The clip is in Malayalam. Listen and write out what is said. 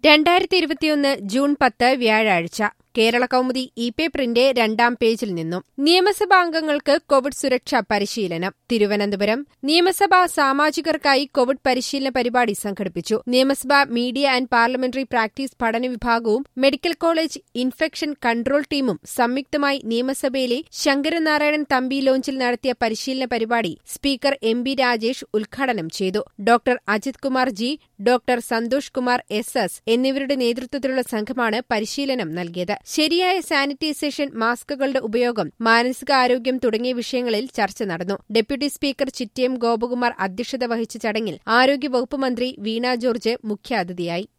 രണ്ടായിരത്തി ഇരുപത്തിയൊന്ന് ജൂൺ പത്ത് വ്യാഴാഴ്ച കേരള കൗമുദി ഇ പേപ്പറിന്റെ രണ്ടാം പേജിൽ നിന്നും നിയമസഭാംഗങ്ങൾക്ക് കോവിഡ് സുരക്ഷാ പരിശീലനം തിരുവനന്തപുരം നിയമസഭാ സാമാജികർക്കായി കോവിഡ് പരിശീലന പരിപാടി സംഘടിപ്പിച്ചു നിയമസഭാ മീഡിയ ആൻഡ് പാർലമെന്ററി പ്രാക്ടീസ് പഠന വിഭാഗവും മെഡിക്കൽ കോളേജ് ഇൻഫെക്ഷൻ കൺട്രോൾ ടീമും സംയുക്തമായി നിയമസഭയിലെ ശങ്കരനാരായണൻ തമ്പി ലോഞ്ചിൽ നടത്തിയ പരിശീലന പരിപാടി സ്പീക്കർ എം ബി രാജേഷ് ഉദ്ഘാടനം ചെയ്തു doctor Ajith Kumar G doctor Santhosh Kumar S S എന്നിവരുടെ നേതൃത്വത്തിലുള്ള സംഘമാണ് പരിശീലനം നൽകിയത് ശരിയായ സാനിറ്റൈസേഷൻ മാസ്കുകളുടെ ഉപയോഗം മാനസികാരോഗ്യം തുടങ്ങിയ വിഷയങ്ങളിൽ ചർച്ച നടന്നു ഡെപ്യൂട്ടി സ്പീക്കർ ചിറ്റിയം ഗോപകുമാർ അധ്യക്ഷത വഹിച്ച ചടങ്ങിൽ ആരോഗ്യവകുപ്പ് മന്ത്രി വീണ ജോർജ് മുഖ്യാതിഥിയായി